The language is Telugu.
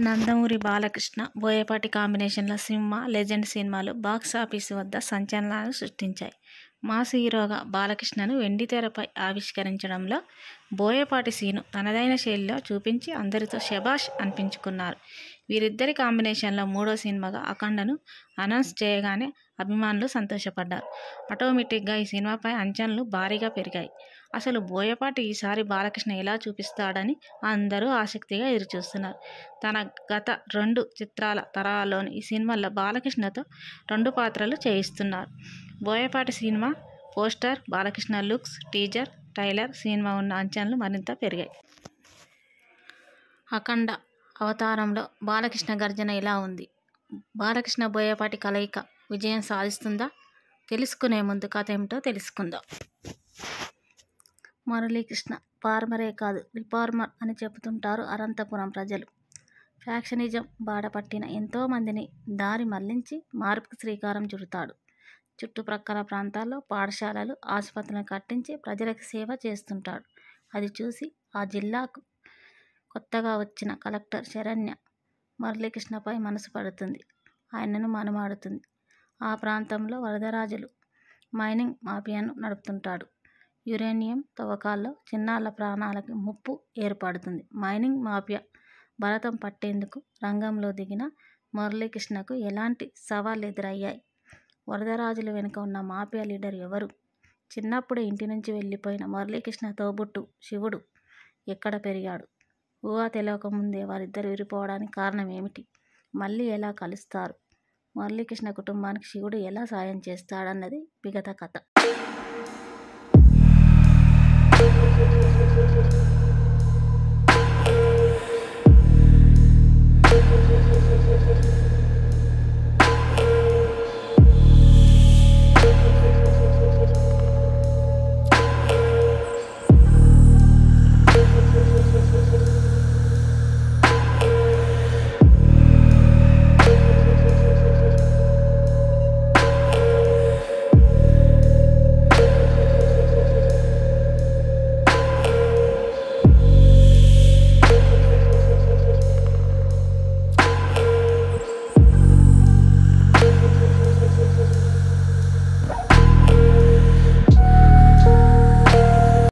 నందమూరి బాలకృష్ణ బోయపాటి కాంబినేషన్లో సింహ లెజెండ్ సినిమాలు బాక్సాఫీసు వద్ద సంచలనాలు సృష్టించాయి మాస్ హీరోగా బాలకృష్ణను వెండితెరపై ఆవిష్కరించడంలో బోయపాటి సీను తనదైన శైలిలో చూపించి అందరితో శభాష్ అనిపించుకున్నారు వీరిద్దరి కాంబినేషన్లో మూడో సినిమాగా అఖండను అనౌన్స్ చేయగానే అభిమానులు సంతోషపడ్డారు ఆటోమేటిక్గా ఈ సినిమాపై అంచనాలు భారీగా పెరిగాయి అసలు బోయపాటి ఈసారి బాలకృష్ణ ఎలా చూపిస్తాడని అందరూ ఆసక్తిగా ఎదురుచూస్తున్నారు తన గత రెండు చిత్రాల తరహాలోని ఈ సినిమాలో బాలకృష్ణతో రెండు పాత్రలు చేయిస్తున్నారు Boyapati cinema poster Balakrishna looks teaser trailer cinema ఉన్న అంచనాలు మరింత పెరిగాయి అఖండ అవతారంలో బాలకృష్ణ గర్జన ఎలా ఉంది బాలకృష్ణ బోయపాటి కలయిక విజయం సాధిస్తుందా తెలుసుకునే ముందు కథ ఏమిటో తెలుసుకుందాం మురళీకృష్ణ ఫార్మరే కాదు రిఫార్మర్ అని చెబుతుంటారు అనంతపురం ప్రజలు ఫ్యాక్షనిజం బాడపట్టిన ఎంతోమందిని దారి మళ్లించి మార్పుకు శ్రీకారం చుడతాడు చుట్టుప్రక్కల ప్రాంతాల్లో పాఠశాలలు ఆసుపత్రులను కట్టించి ప్రజలకు సేవ చేస్తుంటాడు అది చూసి ఆ జిల్లాకు కొత్తగా వచ్చిన కలెక్టర్ శరణ్య మురళీకృష్ణపై మనసు పడుతుంది ఆయనను మనుమాడుతుంది ఆ ప్రాంతంలో వరదరాజులు మైనింగ్ మాఫియాను నడుపుతుంటాడు యురేనియం తవ్వకాల్లో చిన్నారుల ప్రాణాలకు ముప్పు ఏర్పడుతుంది మైనింగ్ మాఫియా భరతం పట్టేందుకు రంగంలో దిగిన మురళీకృష్ణకు ఎలాంటి సవాళ్లు ఎదురయ్యాయి వరదరాజుల వెనుక ఉన్న మాఫియా లీడర్ ఎవరు చిన్నప్పుడే ఇంటి నుంచి వెళ్ళిపోయిన మురళీకృష్ణ తోబుట్టు శివుడు ఎక్కడ పెరిగాడు ఊహ తెలియకముందే వారిద్దరు విడిపోవడానికి కారణం ఏమిటి మళ్ళీ ఎలా కలుస్తారు మురళీకృష్ణ కుటుంబానికి శివుడు ఎలా సాయం చేస్తాడన్నది విగత కథ